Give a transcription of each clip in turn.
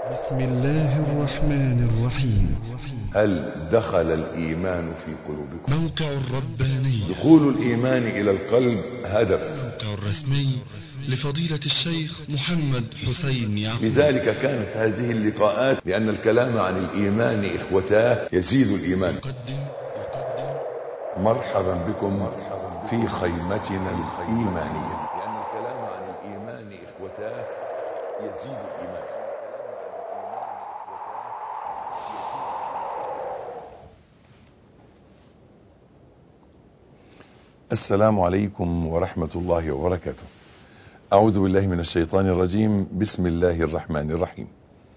بسم الله الرحمن الرحيم هل دخل الإيمان في قلوبكم موقع الرباني دخول الإيمان إلى القلب هدف الموقع الرسمي لفضيلة الشيخ محمد حسين يعقوب لذلك كانت هذه اللقاءات لأن الكلام عن الإيمان إخوتاه يزيد الإيمان يقدم مرحبا بكم في خيمتنا الإيمانية لأن الكلام عن الإيمان إخوتاه يزيد الإيمان السلام عليكم ورحمة الله وبركاته أعوذ بالله من الشيطان الرجيم بسم الله الرحمن الرحيم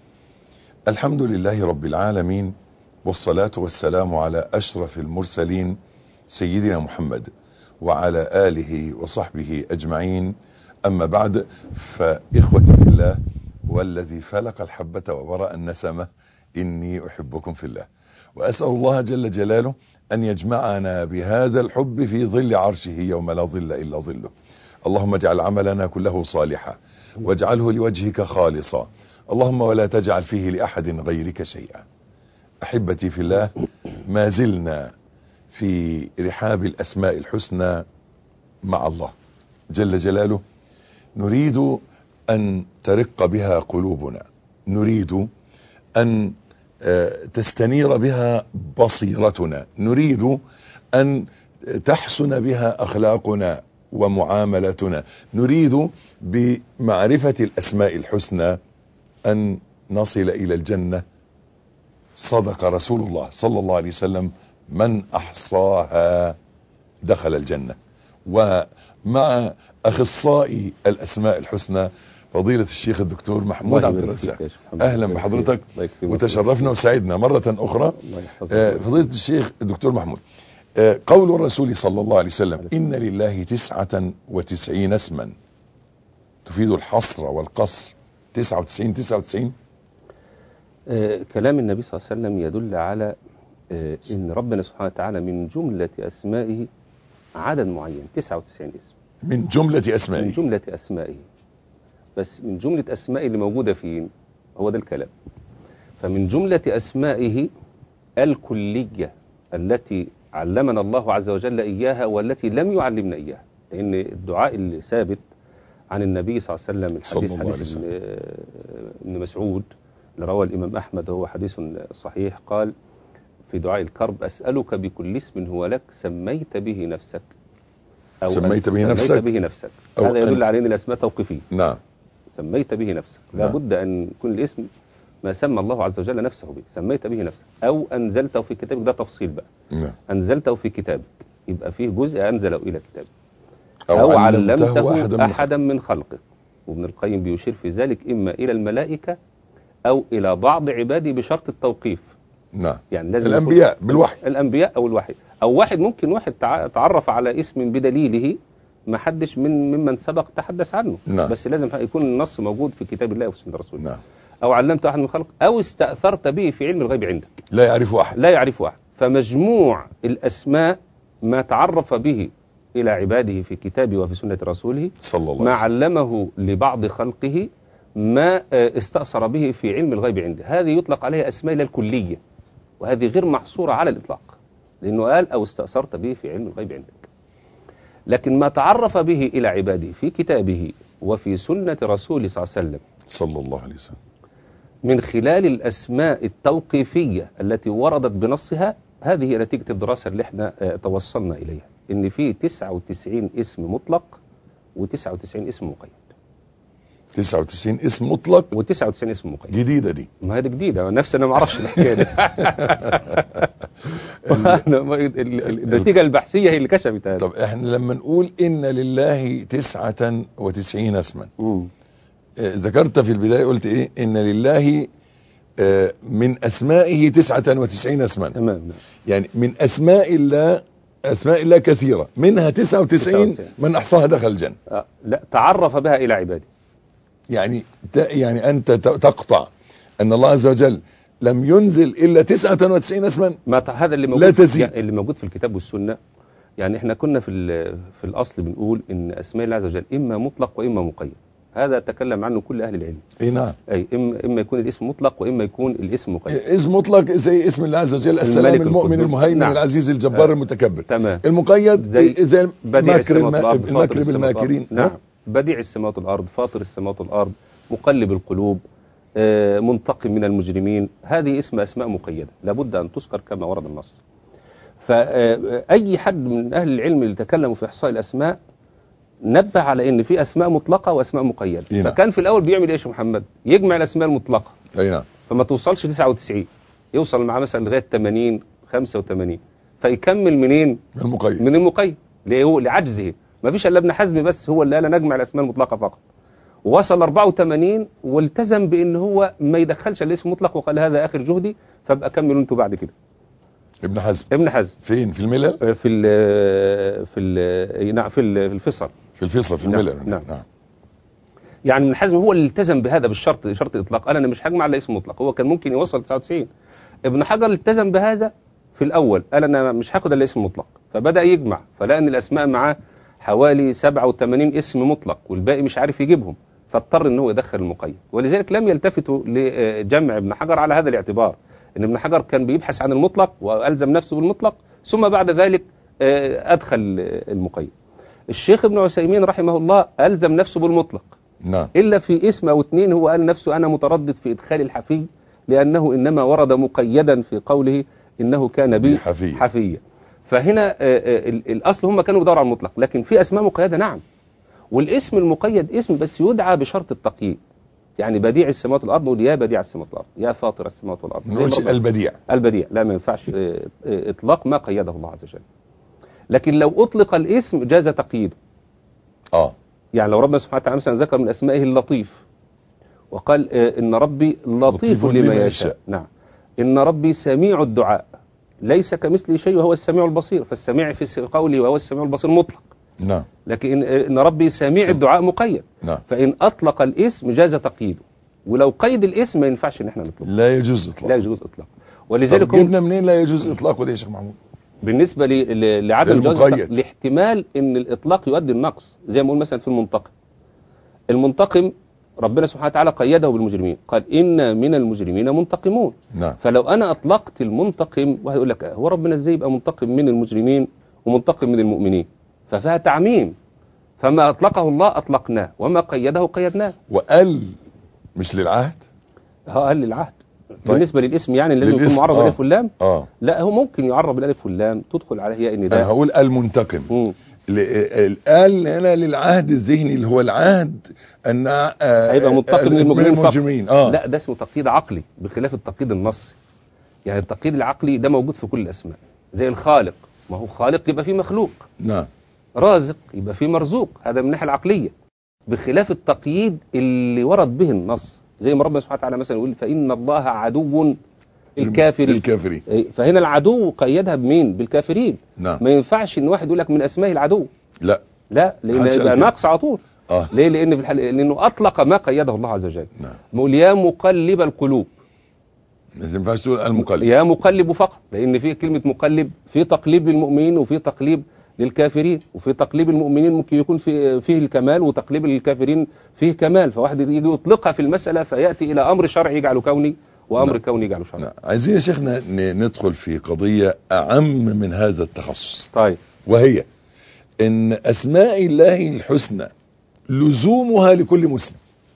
الحمد لله رب العالمين والصلاة والسلام على أشرف المرسلين سيدنا محمد وعلى آله وصحبه أجمعين أما بعد فإخوتي في الله والذي فلق الحبة وبرأ النسمة إني أحبكم في الله وأسأل الله جل جلاله أن يجمعنا بهذا الحب في ظل عرشه يوم لا ظل إلا ظله اللهم اجعل عملنا كله صالحا واجعله لوجهك خالصا اللهم ولا تجعل فيه لأحد غيرك شيئا أحبتي في الله ما زلنا في رحاب الأسماء الحسنى مع الله جل جلاله نريد أن ترق بها قلوبنا نريد أن تستنير بها بصيرتنا نريد أن تحسن بها أخلاقنا ومعاملتنا نريد بمعرفة الأسماء الحسنى أن نصل إلى الجنة صدق رسول الله صلى الله عليه وسلم من أحصاها دخل الجنة ومع أخصائي الأسماء الحسنى فضيلة الشيخ الدكتور محمود عبد الرزاق أهلا بحضرتك وتشرفنا وسعدنا مرة أخرى آه، فضيلة الشيخ الدكتور محمود آه، قول الرسول صلى الله عليه وسلم إن لله تسعة وتسعين اسما تفيد الحصر والقصر تسعة وتسعين تسعة وتسعين آه، كلام النبي صلى الله عليه وسلم يدل على آه، ان ربنا سبحانه وتعالى من جملة اسمائه عدد معين 99 اسم من جملة من أسمائه جملة اسمائه بس من جملة اسمائه اللي موجودة فين هو ده الكلام فمن جملة اسمائه الكلية التي علمنا الله عز وجل اياها والتي لم يعلمنا اياها لان الدعاء اللي ثابت عن النبي صلى الله عليه وسلم صلى الحديث الله عليه حديث ابن ابن مسعود اللي رواه الامام احمد وهو حديث صحيح قال في دعاء الكرب اسالك بكل اسم هو لك سميت به نفسك او سميت أن- به نفسك؟ سميت به نفسك أو هذا يدل أن- على ان الاسماء توقيفيه نعم سميت به نفسك نعم. لابد ان يكون الاسم ما سمى الله عز وجل نفسه به سميت به نفسك او انزلته في كتابك ده تفصيل بقى نعم انزلته في كتابك يبقى فيه جزء انزله الى كتابك أو, أو علمته علمته أحدا من أحدا من خلقك وابن القيم بيشير في ذلك إما إلى الملائكة أو إلى بعض عباده بشرط التوقيف نعم يعني لازم الأنبياء يكون- بالوحي الأنبياء أو الوحي أو واحد ممكن واحد تع- تعرف على اسم بدليله ما حدش من ممن سبق تحدث عنه نعم. بس لازم يكون النص موجود في كتاب الله وفي سنة رسوله نعم أو علمت أحد من خلق أو استأثرت به في علم الغيب عندك لا يعرف أحد لا يعرف أحد فمجموع الأسماء ما تعرف به إلى عباده في كتابه وفي سنة رسوله صلى الله ما عليه وسلم علمه لبعض خلقه ما آه، استأثر به في علم الغيب عنده هذه يطلق عليها أسماء الله الكلية وهذه غير محصورة على الإطلاق لأنه قال أو استأثرت به في علم الغيب عندك لكن ما تعرف به إلى عباده في كتابه وفي سنة رسوله صلى الله عليه وسلم صلى الله عليه وسلم من خلال الأسماء التوقيفية التي وردت بنصها هذه هي نتيجة الدراسة اللي احنا آه، توصلنا إليها إن في 99 اسم مطلق و99 اسم مقيد 99 اسم مطلق و99 اسم مقيد جديدة دي ما هي دي جديدة نفسي أنا ما أعرفش الحكاية دي أنا ما- ال- ال- النتيجة البحثية هي اللي كشفت هذا طب احنا لما نقول ان لله تسعة وتسعين اسما مم. آه، ذكرت في البداية قلت ايه ان لله آه، من اسمائه تسعة وتسعين اسما تمام نعم. يعني من اسماء الله اسماء الله كثيرة منها تسعة وتسعين 99. من احصاها دخل الجنة آه، لا تعرف بها إلى عباده يعني ت- يعني انت ت- تقطع ان الله عز وجل لم ينزل الا 99 اسما ما ت- هذا اللي موجود لا تزيد. يعني اللي موجود في الكتاب والسنة يعني احنا كنا في ال- في الأصل بنقول إن أسماء الله عز وجل إما مطلق وإما مقيد هذا تكلم عنه كل أهل العلم اي نعم أي إما, إما يكون الاسم مطلق وإما يكون الاسم مقيد اسم مطلق زي اسم الله عز وجل السلام الملك المؤمن القدوس. المهيمن نعم. العزيز الجبار آه. المتكبر تمام المقيد زي زي, زي بديع مكر السماوات الم... والأرض فاطر المكر السماوات بالماكرين والأرض. نعم بديع السماوات والأرض فاطر السماوات والأرض مقلب القلوب آه، منتقم من المجرمين هذه اسم أسماء مقيدة لابد أن تذكر كما ورد النص فأي حد من أهل العلم اللي تكلموا في إحصاء الأسماء نبه على ان في اسماء مطلقه واسماء مقيده إيه نعم. فكان في الاول بيعمل ايه يا شيخ محمد يجمع الاسماء المطلقه اي نعم فما توصلش 99 يوصل معاه مثلا لغايه 80 85 فيكمل منين المقيد من المقيد ليه هو لعجزه ما فيش الا ابن حزم بس هو اللي قال نجمع الاسماء المطلقه فقط وصل 84 والتزم بان هو ما يدخلش الاسم مطلق وقال هذا اخر جهدي فابقى كملوا انتوا بعد كده ابن حزم ابن حزم فين في الملل في ال في ال نعم في ال- في الفصل في الفيصل في نعم، الملل نعم. نعم يعني ابن حزم هو اللي التزم بهذا بالشرط شرط الاطلاق قال انا مش هجمع الا اسم مطلق هو كان ممكن يوصل 99 ابن حجر التزم بهذا في الاول قال انا مش هاخد الا اسم مطلق فبدا يجمع فلقى ان الاسماء معاه حوالي 87 اسم مطلق والباقي مش عارف يجيبهم فاضطر ان هو يدخل المقيد ولذلك لم يلتفتوا لجمع ابن حجر على هذا الاعتبار ان ابن حجر كان بيبحث عن المطلق والزم نفسه بالمطلق ثم بعد ذلك آه، ادخل المقيد الشيخ ابن عثيمين رحمه الله الزم نفسه بالمطلق نعم إلا في اسم أو اثنين هو قال نفسه أنا متردد في إدخال الحفي لأنه إنما ورد مقيدا في قوله إنه كان بي بحفية. حفية فهنا آه، آه، ال- الأصل هم كانوا بيدوروا على المطلق لكن في أسماء مقيدة نعم والاسم المقيد اسم بس يدعى بشرط التقييد يعني بديع السماوات والأرض نقول يا بديع السماوات والأرض يا فاطر السماوات والأرض ما زي نقولش ما ربنا- البديع البديع لا ما ينفعش آه، آه، إطلاق ما قيده الله عز وجل لكن لو أطلق الاسم جاز تقييده اه يعني لو ربنا سبحانه وتعالى مثلا ذكر من اسمائه اللطيف وقال آه، ان ربي لطيف لطيف لما لما يشاء يشاء. نعم ان ربي سميع الدعاء ليس كمثله شيء وهو السميع البصير فالسميع في س- قوله وهو السميع البصير مطلق نعم لكن آه، ان ربي سميع سم- الدعاء مقيد نعم فان اطلق الاسم جاز تقييده ولو قيد الاسم ما ينفعش ان احنا نطلقه لا يجوز اطلاق لا يجوز اطلاق ولذلك طب هم جبنا منين لا يجوز اطلاق وده يا شيخ محمود بالنسبة ل- ل- لعدم جواز للمقيد. الإطلاق، لاحتمال ان الاطلاق يؤدي النقص زي ما نقول مثلا في المنتقم المنتقم ربنا سبحانه وتعالى قيده بالمجرمين قال إن من المجرمين منتقمون نعم فلو أنا أطلقت المنتقم واحد يقول لك هو ربنا إزاي يبقى منتقم من المجرمين ومنتقم من المؤمنين ففيها تعميم فما أطلقه الله أطلقناه وما قيده قيدناه وقال مش للعهد ها قال للعهد بالنسبة للاسم يعني لازم يكون للاسم، معرب آه. بالالف واللام اه لا هو ممكن يعرب بالالف واللام تدخل عليه ياء انا النداء هقول المنتقم مم. ل- قال هنا للعهد الذهني اللي هو العهد ان آه، هيبقى منتقم من آه، المجرمين فقط. المجرمين اه لا ده اسمه تقييد عقلي بخلاف التقييد النصي يعني التقييد العقلي ده موجود في كل الاسماء زي الخالق ما هو خالق يبقى فيه مخلوق نعم رازق يبقى فيه مرزوق هذا من الناحيه العقليه بخلاف التقييد اللي ورد به النص زي ما ربنا سبحانه وتعالى مثلا يقول فان الله عدو الكافرين الكافرين إيه، فهنا العدو قيدها بمين بالكافرين نعم ما ينفعش ان واحد يقول لك من اسماء العدو لا لا لان محدش قال يبقى كده. ناقص على طول اه ليه لان في الحل... لانه اطلق ما قيده الله عز وجل نعم بيقول يا مقلب القلوب ما ينفعش تقول المقلب يا مقلب فقط لان في كلمه مقلب في تقليب للمؤمنين وفي تقليب للكافرين وفي تقليب المؤمنين ممكن يكون في فيه الكمال وتقليب الكافرين فيه كمال فواحد يجي يطلقها في المساله فياتي الى امر شرعي يجعله كوني وامر نعم. كوني يجعله شرعي نعم. عايزين يا شيخنا ن- ندخل في قضية أعم من هذا التخصص طيب وهي إن أسماء الله الحسنى لزومها لكل مسلم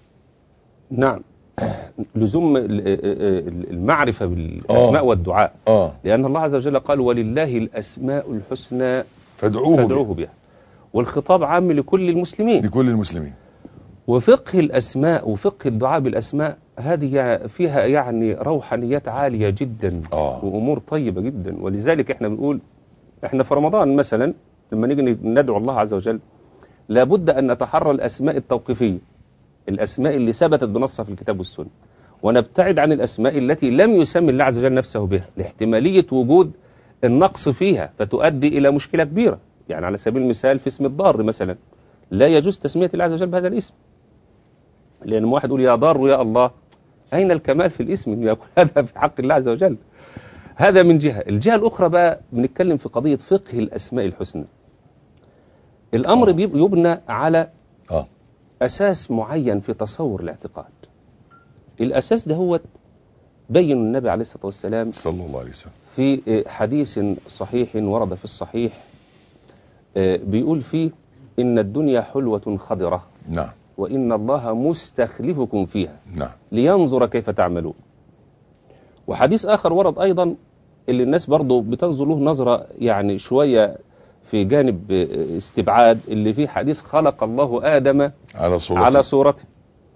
نعم لزوم ال- ال- المعرفه بالاسماء آه. والدعاء آه لان الله عز وجل قال ولله الاسماء الحسنى فادعوه به فادعوه بها والخطاب عام لكل المسلمين لكل المسلمين وفقه الأسماء وفقه الدعاء بالأسماء هذه فيها يعني روحانيات عالية جدا آه. وأمور طيبة جدا ولذلك احنا بنقول احنا في رمضان مثلا لما نيجي ندعو الله عز وجل لابد أن نتحرى الأسماء التوقيفية الأسماء اللي ثبتت بنصها في الكتاب والسنة ونبتعد عن الأسماء التي لم يسمي الله عز وجل نفسه بها لاحتمالية وجود النقص فيها فتؤدي إلى مشكلة كبيرة يعني على سبيل المثال في اسم الضار مثلا لا يجوز تسمية الله عز وجل بهذا الاسم لأن واحد يقول يا ضار يا الله أين الكمال في الاسم إنه يكون هذا في حق الله عز وجل هذا من جهة الجهة الأخرى بقى بنتكلم في قضية فقه الأسماء الحسنى الأمر آه. بيب- يبنى على آه أساس معين في تصور الاعتقاد الأساس ده هو بين النبي عليه الصلاة والسلام صلى الله عليه وسلم في حديث صحيح ورد في الصحيح آه، بيقول فيه إن الدنيا حلوة خضرة نعم وإن الله مستخلفكم فيها نعم لينظر كيف تعملون وحديث آخر ورد أيضا اللي الناس برضو بتنظر له نظرة يعني شوية في جانب آه، استبعاد اللي فيه حديث خلق الله آدم على صورة على صورته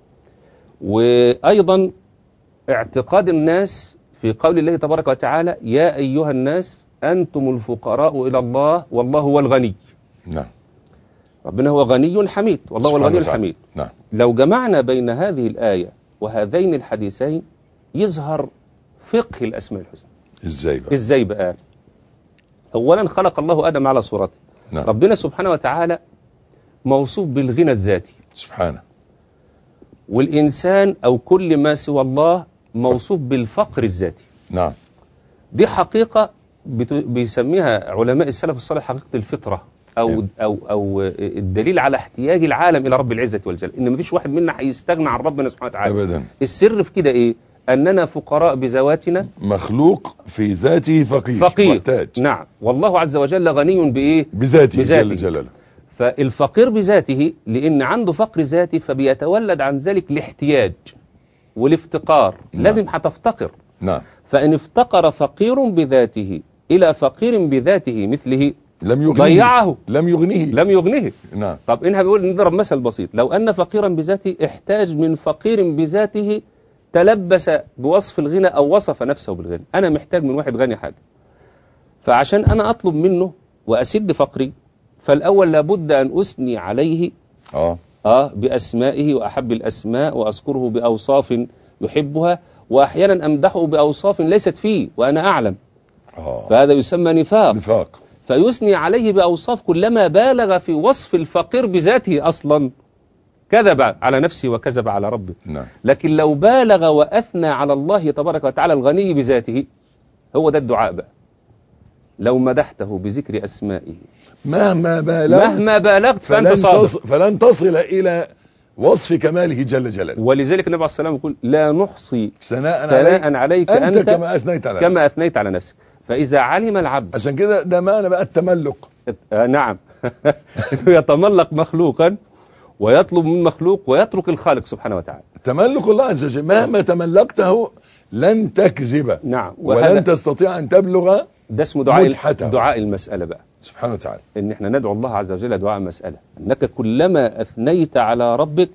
وأيضا اعتقاد الناس في قول الله تبارك وتعالى يا أيها الناس أنتم الفقراء إلى الله والله هو الغني نعم ربنا هو غني حميد والله هو سبحانه الغني وتعالى. الحميد نعم لو جمعنا بين هذه الآية وهذين الحديثين يظهر فقه الأسماء الحسنى ازاي بقى إزاي بقى أولا خلق الله آدم على صورته نعم ربنا سبحانه وتعالى موصوف بالغنى الذاتي سبحانه والإنسان أو كل ما سوى الله موصوف بالفقر الذاتي نعم دي حقيقة بت- بيسميها علماء السلف الصالح حقيقة الفطرة أو نعم. أو أو الدليل على احتياج العالم إلى رب العزة والجلال إن مفيش واحد منا هيستغنى عن ربنا سبحانه وتعالى ابدا السر في كده إيه أننا فقراء بذواتنا مخلوق في ذاته فقير فقير محتاج نعم والله عز وجل غني بإيه بذاته, بذاته. جل جلاله فالفقير بذاته لأن عنده فقر ذاتي فبيتولد عن ذلك الاحتياج والافتقار نعم. لازم هتفتقر نعم فإن افتقر فقير بذاته إلى فقير بذاته مثله لم يغنيه ضيعه لم يغنيه لم يغنه نعم طب إنها بيقول نضرب مثل بسيط لو أن فقيرا بذاته احتاج من فقير بذاته تلبس بوصف الغنى أو وصف نفسه بالغنى أنا محتاج من واحد غني حاجة فعشان أنا أطلب منه وأسد فقري فالأول لابد أن أثني عليه اه آه بأسمائه وأحب الأسماء وأذكره بأوصاف يحبها وأحيانا أمدحه بأوصاف ليست فيه وأنا أعلم اه فهذا يسمى نفاق نفاق فيثني عليه بأوصاف كلما بالغ في وصف الفقير بذاته أصلا كذب على نفسه وكذب على ربه نعم لكن لو بالغ وأثنى على الله تبارك وتعالى الغني بذاته هو ده الدعاء بقى لو مدحته بذكر أسمائه مهما بالغت مهما بالغت فأنت فلن, صادق تص... فلن تصل إلى وصف كماله جل جلاله ولذلك النبي عليه الصلاة والسلام يقول لا نحصي ثناء ثناء عليك عليك أنت, أنت, كما أثنيت على كما نفسك. أثنيت على نفسك فإذا علم العبد عشان كده ده معنى بقى التملق آه نعم إنه يتملق مخلوقا ويطلب من مخلوق ويترك الخالق سبحانه وتعالى تملك الله عز وجل مهما تملكته لن تكذب نعم ولن وهذا تستطيع أن تبلغ ده اسمه دعاء مدحته. دعاء المسألة بقى سبحانه وتعالى ان احنا ندعو الله عز وجل دعاء مسألة انك كلما اثنيت على ربك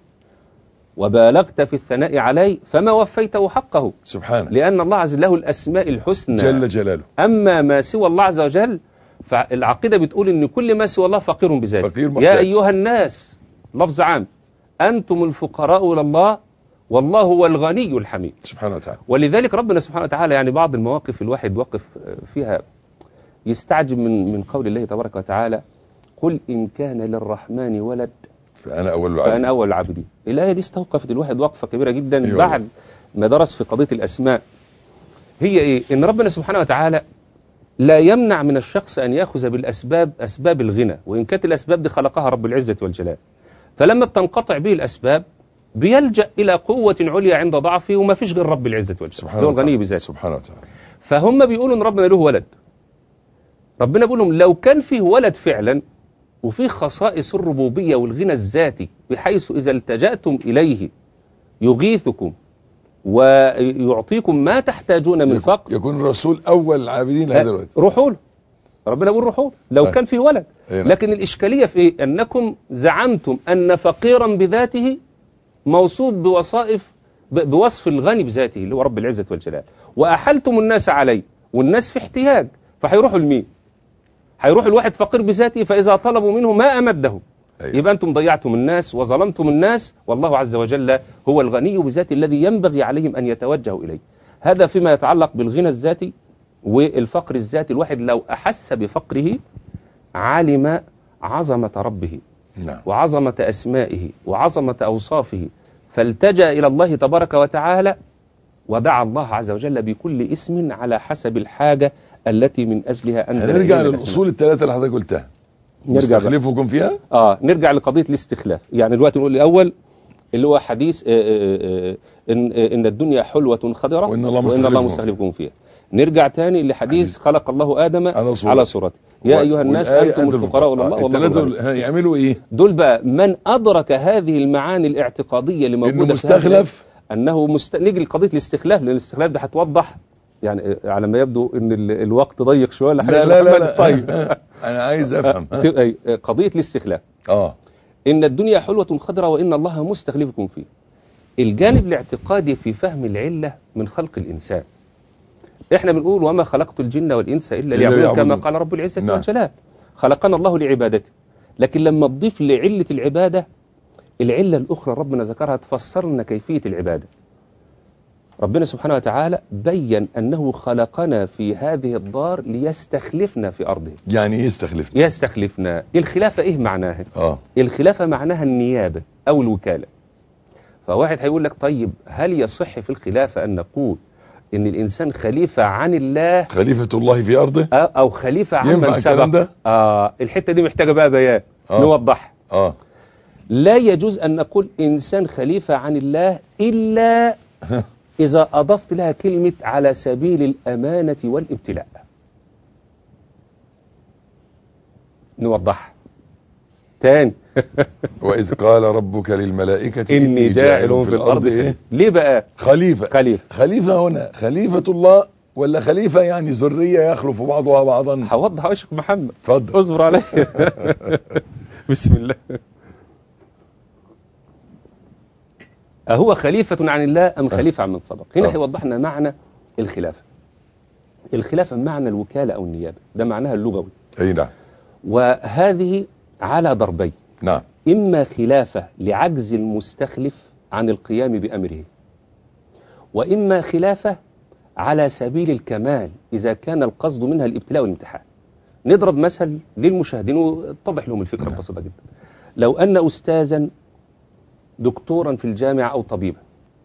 وبالغت في الثناء عليه فما وفيته حقه سبحانه لان الله عز وجل له الاسماء الحسنى جل جلاله اما ما سوى الله عز وجل فالعقيدة بتقول ان كل ما سوى الله فقير بذاته فقير محتاج. يا ايها الناس لفظ عام انتم الفقراء الى الله والله هو الغني الحميد سبحانه وتعالى ولذلك ربنا سبحانه وتعالى يعني بعض المواقف الواحد وقف فيها يستعجب من من قول الله تبارك وتعالى قل إن كان للرحمن ولد فأنا أول فأنا العالم أول العابدين الآية دي استوقفت الواحد وقفة كبيرة جدا أيوة. بعد ما درس في قضية الأسماء هي إيه؟ إن ربنا سبحانه وتعالى لا يمنع من الشخص أن يأخذ بالأسباب أسباب الغنى وإن كانت الأسباب دي خلقها رب العزة والجلال فلما بتنقطع به الأسباب بيلجأ إلى قوة عليا عند ضعفه وما فيش غير رب العزة والجلال سبحانه هو الغني وتعالى بذاته سبحانه وتعالى فهم بيقولوا ان ربنا له ولد ربنا بيقول لهم لو كان فيه ولد فعلا وفيه خصائص الربوبية والغنى الذاتي بحيث إذا التجأتم إليه يغيثكم ويعطيكم ما تحتاجون من يكون- فقر يكون الرسول أول العابدين لهذا الوقت روحوا له ربنا بيقول روحوا له لو طيب. كان فيه ولد أي نعم. لكن الإشكالية في إيه؟ أنكم زعمتم أن فقيرا بذاته موصوف بوصائف ب- بوصف الغني بذاته اللي هو رب العزة والجلال وأحلتم الناس عليه والناس في احتياج فهيروحوا لمين هيروح الواحد فقير بذاته فإذا طلبوا منه ما أمده أيوة. يبقى أنتم ضيعتم الناس وظلمتم الناس والله عز وجل هو الغني بذاته الذي ينبغي عليهم أن يتوجهوا إليه هذا فيما يتعلق بالغنى الذاتي والفقر الذاتي الواحد لو أحس بفقره علم عظمة ربه نعم وعظمة أسمائه وعظمة أوصافه فالتجأ إلى الله تبارك وتعالى ودعا الله عز وجل بكل اسم على حسب الحاجة التي من أجلها أنزل هنرجع إلينا للأصول الثلاثة اللي حضرتك قلتها نرجع بقى. يستخلفكم فيها اه نرجع لقضيه الاستخلاف يعني دلوقتي نقول الاول اللي هو حديث آه، آه، آه، ان آه، ان الدنيا حلوه خضراء وإن الله وان الله مستخلفكم مستخلفكم فيها نرجع تاني لحديث خلق الله ادم على صورته. على صورته يا ايها الناس والآية انتم الفقراء الى الله والله الثلاثة هو الغني. دول يعملوا ايه؟ دول بقى من ادرك هذه المعاني الاعتقاديه اللي موجوده انه في هذا مستخلف انه مست... نيجي لقضيه الاستخلاف لان الاستخلاف ده هتوضح يعني على ما يبدو ان ال... الوقت ضيق شويه لا لحضرتك لا لا, محمد. لا. طيب انا عايز افهم أي، قضيه الاستخلاف اه ان الدنيا حلوه خضراء وان الله مستخلفكم فيه الجانب الاعتقادي في فهم العله من خلق الانسان احنا بنقول وما خلقت الجن والانس الا إلا ليعبدون كما ليعبدون. قال رب العزه نعم. والجلال خلقنا الله لعبادته لكن لما تضيف لعله العباده العله الاخرى ربنا ذكرها تفسر لنا كيفيه العباده ربنا سبحانه وتعالى بين انه خلقنا في هذه الدار ليستخلفنا في ارضه يعني ايه يستخلفني؟ يستخلفنا الخلافه ايه معناها اه الخلافة معناها النيابة أو الوكالة فواحد هيقول لك طيب هل يصح في الخلافة أن نقول إن الإنسان خليفة عن الله خليفة الله في ارضه أو- أو خليفة عن ينفع من الكلام سبق ده؟ آه الحتة دي محتاجة بقى بيان آه. نوضح اه لا يجوز أن نقول إنسان خليفة عن الله إلا إذا أضفت لها كلمة على سبيل الأمانة والابتلاء نوضح تاني واذ قال ربك للملائكة إني جاعل في الأرض ايه؟ ليه بقى خليفة خليفة خليفة هنا خليفة الله ولا خليفة يعني ذرية يخلف بعضها بعضا هوضح يا شيخ محمد اتفضل اصبر علي بسم الله أهو خليفة عن الله أم خليفة عن من سبق هنا آه. هيوضح لنا معنى الخلافة الخلافة معنى الوكالة أو النيابة ده معناها اللغوي اي نعم وهذه على ضربين نعم إما خلافة لعجز المستخلف عن القيام بأمره وإما خلافة على سبيل الكمال إذا كان القصد منها الابتلاء والامتحان نضرب مثل للمشاهدين وتضح لهم الفكرة نعم. بسيطة جدا لو أن أستاذا دكتورا في الجامعة أو طبيبا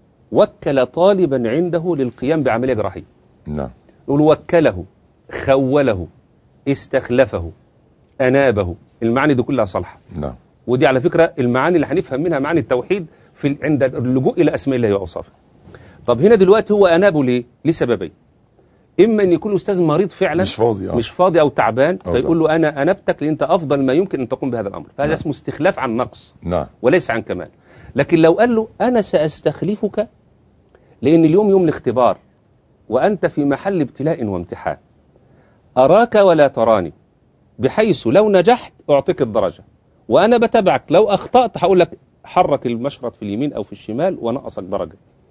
وكل طالبا عنده للقيام بعملية جراحية نعم يقول وكله خوله استخلفه أنابه المعاني دي كلها صالحة نعم ودي على فكرة المعاني اللي هنفهم منها معاني التوحيد في ال- عند اللجوء إلى أسماء الله وأوصافه طب هنا دلوقتي هو أنابه ليه؟ لسببين إما أن يكون الأستاذ مريض فعلا مش فاضي اه مش فاضي أو تعبان أو فيقول له أنا أنبتك لأن أنت أفضل ما يمكن أن تقوم بهذا الأمر فهذا نعم. اسمه استخلاف عن نقص نعم وليس عن كمال لكن لو قال له أنا سأستخلفك لأن اليوم يوم الاختبار وأنت في محل ابتلاء وامتحان أراك ولا تراني بحيث لو نجحت أعطيك الدرجة وأنا بتابعك لو أخطأت هقول لك حرك المشرط في اليمين أو في الشمال ونقصك درجة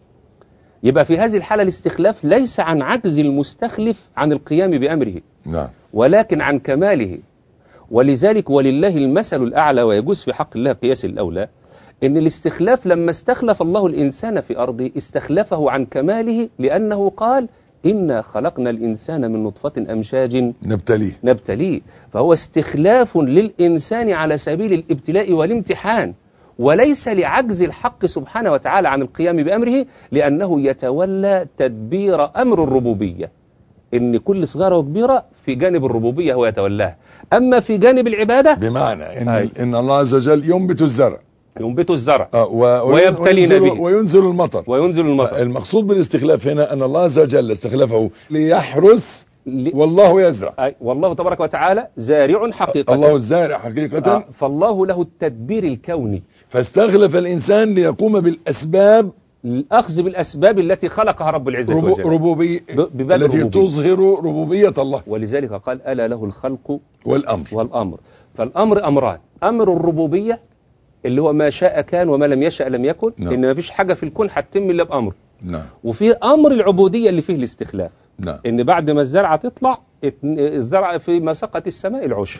يبقى في هذه الحالة الاستخلاف ليس عن عجز المستخلف عن القيام بأمره نعم ولكن عن كماله ولذلك ولله المثل الأعلى ويجوز في حق الله قياس الأولى إن الاستخلاف لما استخلف الله الإنسان في أرضه استخلفه عن كماله لأنه قال إنا خلقنا الإنسان من نطفة أمشاج نبتليه نبتليه فهو استخلاف للإنسان على سبيل الابتلاء والامتحان وليس لعجز الحق سبحانه وتعالى عن القيام بأمره لأنه يتولى تدبير أمر الربوبية إن كل صغيرة وكبيرة في جانب الربوبية هو يتولاها أما في جانب العبادة بمعنى ان أي. ان الله عز وجل ينبت الزرع ينبت الزرع آه، و- ويبتلينا وينزل, به. وينزل المطر وينزل المطر المقصود بالاستخلاف هنا ان الله عز وجل استخلفه ليحرس ل- والله يزرع أي- والله تبارك وتعالى زارع حقيقة الله الزارع حقيقة آه، فالله له التدبير الكوني فاستخلف الانسان ليقوم بالاسباب الأخذ بالأسباب التي خلقها رب العزة ربو والجلال ربوبي ب- بباب التي الربوبية. تظهر ربوبية الله ولذلك قال ألا له الخلق والامر والأمر فالأمر أمران أمر الربوبية اللي هو ما شاء كان وما لم يشأ لم يكن نعم. إن ما فيش حاجة في الكون هتتم إلا بأمر نعم وفي أمر العبودية اللي فيه الاستخلاف نعم إن بعد ما الزرعة تطلع ات- الزرع في مسقة السماء العشر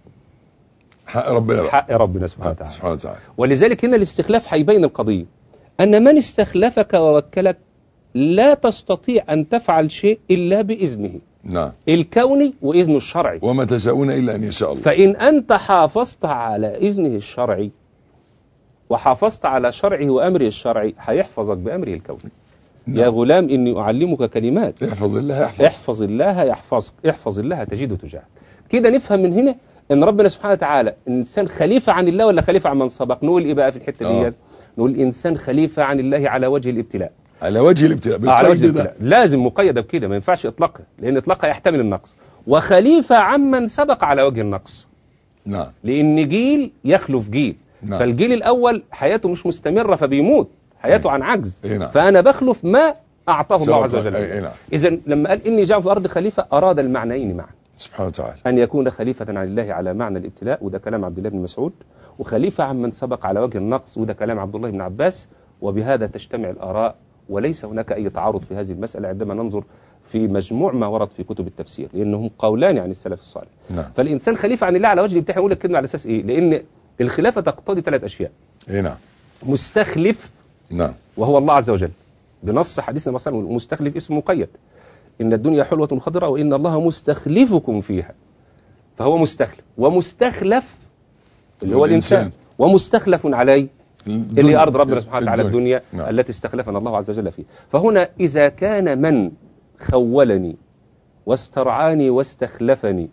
حق ربنا بقى حق ربنا سبحانه آه، وتعالى سبحانه وتعالى ولذلك هنا الاستخلاف هيبين القضية أن من استخلفك ووكلك لا تستطيع أن تفعل شيء إلا بإذنه نعم الكوني وإذنه الشرعي وما تشاءون الا ان يشاء الله فإن أنت حافظت على إذنه الشرعي وحافظت على شرعه وأمره الشرعي هيحفظك بأمره الكوني يا نعم. غلام إني أعلمك كلمات احفظ الله يحفظ احفظ الله يحفظك احفظ الله تجده تجاهك كده نفهم من هنا ان ربنا سبحانه وتعالى انسان خليفه عن الله ولا خليفه عن من سبق نقول ايه بقى في الحته آه. ديت نقول انسان خليفه عن الله على وجه الابتلاء على وجه الابتلاء آه، على وجه بالقيد ده الابتلاء لازم مقيده بكده ما ينفعش اطلاقها لان اطلاقها يحتمل النقص وخليفه عمن سبق على وجه النقص نعم لان جيل يخلف جيل نعم. فالجيل الاول حياته مش مستمره فبيموت حياته عن عجز إيه نعم. فانا بخلف ما اعطاه الله سبق. عز وجل إيه إيه نعم. اذا لما قال اني جاء في الارض خليفه اراد المعنيين معا سبحانه وتعالى أن يكون خليفة عن الله على معنى الابتلاء وده كلام عبد الله بن مسعود وخليفة عن من سبق على وجه النقص وده كلام عبد الله بن عباس وبهذا تجتمع الآراء وليس هناك أي تعارض في هذه المسألة عندما ننظر في مجموع ما ورد في كتب التفسير لأنهم قولان عن السلف الصالح نعم فالإنسان خليفة عن الله على وجه الابتلاء يقول الكلمة على أساس إيه لأن الخلافة تقتضي ثلاث أشياء اي نعم مستخلف نعم وهو الله عز وجل بنص حديثنا مثلا مستخلف اسم مقيد إن الدنيا حلوة خضراء وإن الله مستخلفكم فيها فهو مستخلف ومستخلف اللي هو الإنسان الإنسان. ومستخلف عليه اللي هي أرض ربنا سبحانه وتعالى الدنيا نعم. التي استخلفنا الله عز وجل فيها فهنا إذا كان من خولني واسترعاني واستخلفني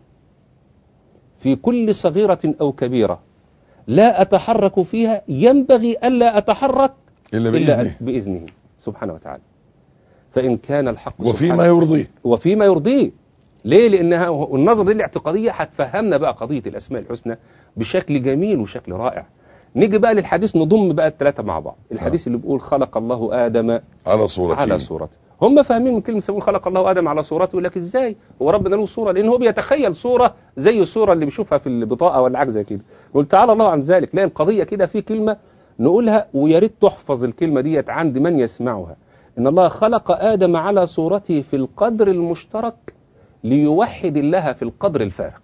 في كل صغيرة أو كبيرة لا أتحرك فيها ينبغي ألا أتحرك الا إلا باذنه بإذنه سبحانه وتعالى فإن كان الحق وفيما سبحانه يرضيه وفيما يرضيه ليه لأنها النظرة دي الاعتقادية هتفهمنا بقى قضية الأسماء الحسنى بشكل جميل وشكل رائع نيجي بقى للحديث نضم بقى الثلاثة مع بعض الحديث اللي بيقول خلق الله آدم على صورته على صورته هم فاهمين من كلمة يقول خلق الله آدم على صورته يقول لك إزاي هو ربنا له صورة لأن هو بيتخيل صورة زي الصورة اللي بيشوفها في البطاقة ولا حاجة زي كده قلت تعالى الله عن ذلك لا القضية كده في كلمة نقولها ويا ريت تحفظ الكلمة ديت عند من يسمعها إن الله خلق آدم على صورته في القدر المشترك ليوحد الله في القدر الفارق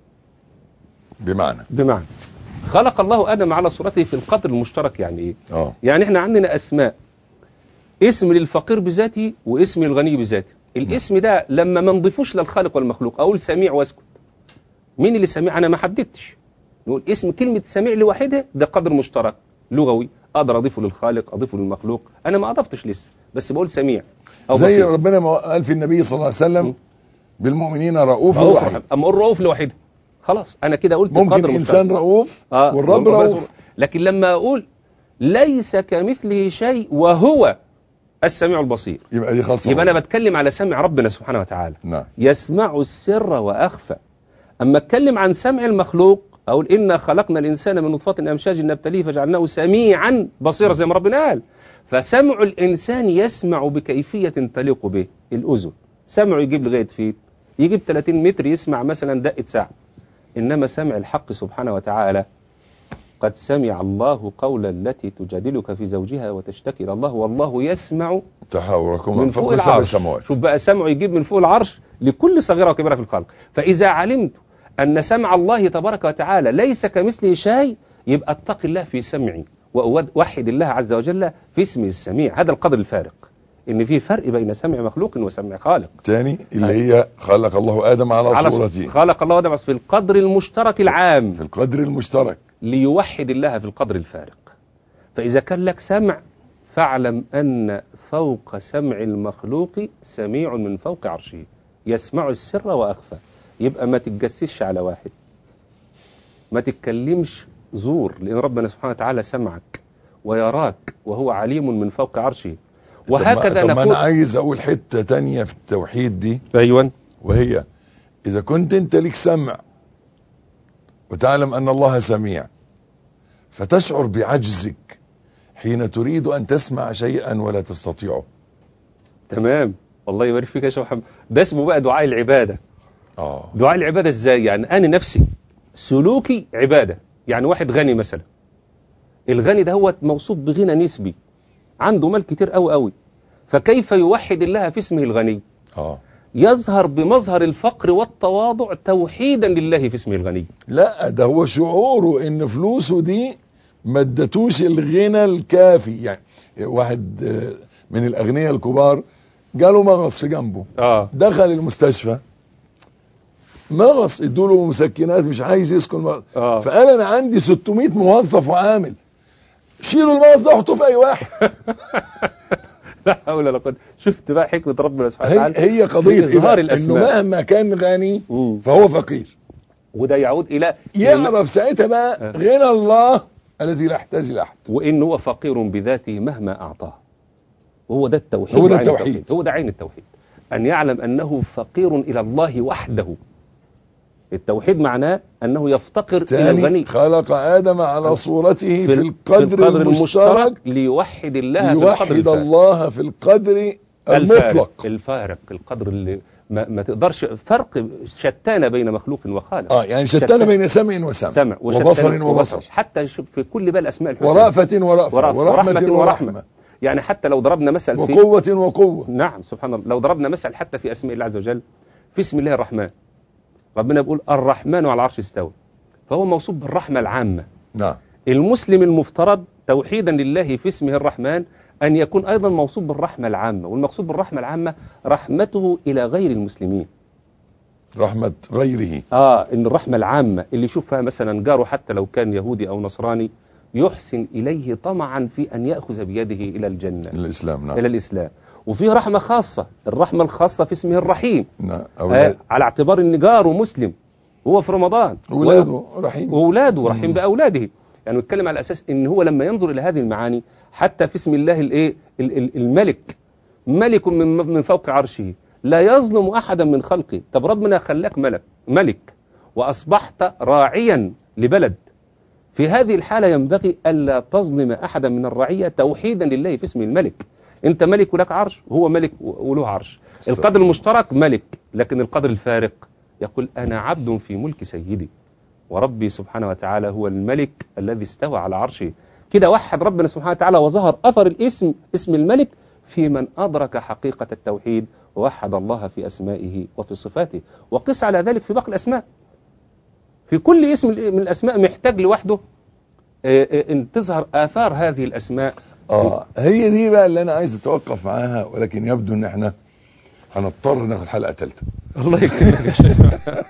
بمعنى بمعنى خلق الله آدم على صورته في القدر المشترك يعني إيه اه يعني احنا عندنا اسماء اسم للفقير بذاته واسم للغني بذاته الاسم ده لما ما نضيفوش للخالق والمخلوق اقول سميع واسكت مين اللي سميع انا ما حددتش نقول اسم كلمة سميع لوحدها ده قدر مشترك لغوي اقدر اضيفه للخالق اضيفه للمخلوق انا ما اضفتش لسه بس بقول سميع او زي بصير ربنا ما قال في النبي صلى الله عليه وسلم م. بالمؤمنين رؤوف رؤوف رحيم رحيم. اما اقول رؤوف لوحدها خلاص انا كده قلت ممكن قدر انسان مشترك رؤوف آه، والرب ربنا رؤوف سبحانه. لكن لما اقول ليس كمثله شيء وهو السميع البصير يبقى دي خاصه يبقى انا بالله. بتكلم على سمع ربنا سبحانه وتعالى نعم يسمع السر واخفى اما اتكلم عن سمع المخلوق اقول انا خلقنا الانسان من نطفه امشاج نبتليه فجعلناه سميعا بصيرا زي ما ربنا قال فسمع الانسان يسمع بكيفيه تليق به الاذن سمعه يجيب لغايه فين يجيب 30 متر يسمع مثلا دقه ساعه انما سمع الحق سبحانه وتعالى قد سمع الله قول التي تجادلك في زوجها وتشتكي الى الله والله يسمع تحاوركم من من فوق فوق سبع العرش سماوات شوف بقى سمعه يجيب من فوق العرش لكل صغيرة وكبيرة في الخلق فإذا علمت أن سمع الله تبارك وتعالى ليس كمثله شيء يبقى اتق الله في سمعي وأوحد الله عز وجل في اسمه السميع هذا القدر الفارق إن في فرق بين سمع مخلوق وسمع خالق تاني اللي هي خلق الله ادم على, على صورته خلق الله آدم في القدر المشترك العام في القدر المشترك ليوحد الله في القدر الفارق فإذا كان لك سمع فاعلم أن فوق سمع المخلوق سميع من فوق عرشه يسمع السر وأخفى يبقى ما تتجسسش على واحد ما تتكلمش زور لأن ربنا سبحانه وتعالى سمعك ويراك وهو عليم من فوق عرشه وهكذا طب ما انا نقول عايز اقول حته تانية في التوحيد دي أيوة وهي اذا كنت انت لك سمع وتعلم ان الله سميع فتشعر بعجزك حين تريد ان تسمع شيئا ولا تستطيعه تمام الله يبارك فيك يا شيخ محمد ده اسمه بقى دعاء العبادة اه دعاء العبادة ازاي يعني انا نفسي سلوكي عبادة يعني واحد غني مثلا الغني ده هو موصوف بغنى نسبي عنده مال كتير قوي قوي فكيف يوحد الله في اسمه الغني اه يظهر بمظهر الفقر والتواضع توحيدا لله في اسمه الغني لا ده هو شعوره ان فلوسه دي ما ادتوش الغنى الكافي يعني واحد آه، من الاغنياء الكبار جاله مغص في جنبه اه دخل المستشفى مغص ادوا له مسكنات مش عايز يسكن مغص. اه فقال انا عندي 600 موظف وعامل شيلوا المغص ده حطوه في اي واحد لا حول ولا قوة شفت بقى حكمة ربنا سبحانه هي, وتعالى هي قضيه في إظهار إيه بقى؟ انه الأسماء. مهما كان غني مم. فهو فقير وده يعود الى يعرف ساعتها بقى غنى الله الذي لا يحتاج الى احد وان هو فقير بذاته مهما اعطاه وهو ده التوحيد هو ده وعين التوحيد. هو ده عين التوحيد ان يعلم انه فقير الى الله وحده التوحيد معناه انه يفتقر الى تاني الغني خلق ادم على صورته في, ال- القدر, المشترك ليوحد الله في القدر يوحد الفارق. الله في القدر الفارق المطلق الفارق القدر اللي ما, ما تقدرش فرق شتان بين مخلوق وخالق اه يعني شتان بين سمع وسمع سمع وشتان وبصر وبصر حتى ش- في كل بقى الاسماء الحسنى ورأفة ورأفة ورأفة ورحمة ورحمة ورحمة يعني حتى لو ضربنا مثل في وقوة وقوة نعم سبحان الله لو ضربنا مثل حتى في اسماء الله عز وجل في اسم الله الرحمن ربنا بيقول الرحمن على العرش استوى فهو موصوف بالرحمة العامة نعم المسلم المفترض توحيدا لله في اسمه الرحمن أن يكون أيضا موصوف بالرحمة العامة والمقصود بالرحمة العامة رحمته إلى غير المسلمين رحمة غيره آه إن الرحمة العامة اللي يشوفها مثلا جاره حتى لو كان يهودي أو نصراني يحسن إليه طمعا في أن يأخذ بيده إلى الجنة الإسلام نعم إلى الإسلام وفي رحمة خاصة الرحمة الخاصة في اسمه الرحيم نعم آه أولاد على اعتبار ان جاره مسلم وهو في رمضان أولاده رحيم واولاده رحيم باولاده يعني نتكلم على اساس ان هو لما ينظر الى هذه المعاني حتى في اسم الله الايه ال- ال- الملك ملك من من فوق عرشه لا يظلم احدا من خلقه طب ربنا خلاك ملك ملك واصبحت راعيا لبلد في هذه الحالة ينبغي ألا تظلم أحدا من الرعية توحيدا لله في اسم الملك أنت ملك ولك عرش وهو ملك وله عرش القدر المشترك ملك لكن القدر الفارق يقول أنا عبد في ملك سيدي وربي سبحانه وتعالى هو الملك الذي استوى على عرشه كده وحد ربنا سبحانه وتعالى وظهر أثر الاسم اسم الملك في من أدرك حقيقة التوحيد ووحد الله في أسمائه وفي صفاته وقس على ذلك في باقي الأسماء في كل اسم من الأسماء محتاج لوحده آه، آه، أن تظهر آثار هذه الأسماء اه هي دي بقى اللي انا عايز اتوقف معاها ولكن يبدو ان احنا هنضطر ناخد حلقة ثالثة الله يكرمك يا شيخ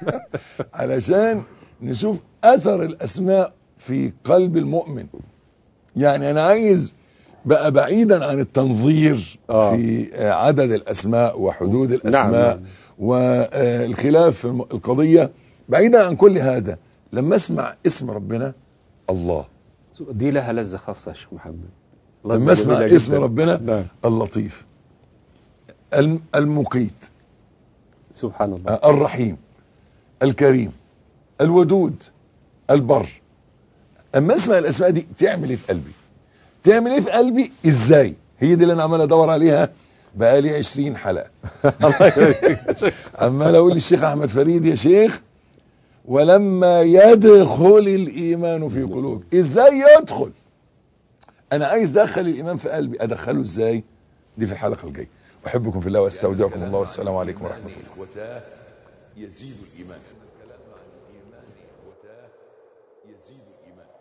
علشان نشوف اثر الاسماء في قلب المؤمن يعني انا عايز بقى بعيدا عن التنظير آه. في آه، عدد الاسماء وحدود نعم، الاسماء نعم. والخلاف في الم- القضية بعيدا عن كل هذا لما اسمع اسم ربنا الله دي لها لذة خاصة يا شيخ محمد لذة لما اسمع جميلة اسم جداً. ربنا نعم اللطيف الم- المقيت سبحان الله آه، الرحيم الكريم الودود البر اما اسمع الاسماء دي تعمل ايه في قلبي تعمل ايه في قلبي ازاي هي دي اللي انا عمال ادور عليها بقالي 20 حلقه الله يبارك يا شيخ. عمال اقول للشيخ احمد فريد يا شيخ ولما يدخل الايمان في قلوب ازاي يدخل انا عايز ادخل الايمان في قلبي ادخله ازاي دي في الحلقه الجايه احبكم في الله واستودعكم الله والسلام عليكم ورحمه الله يزيد الإيمان يزيد الإيمان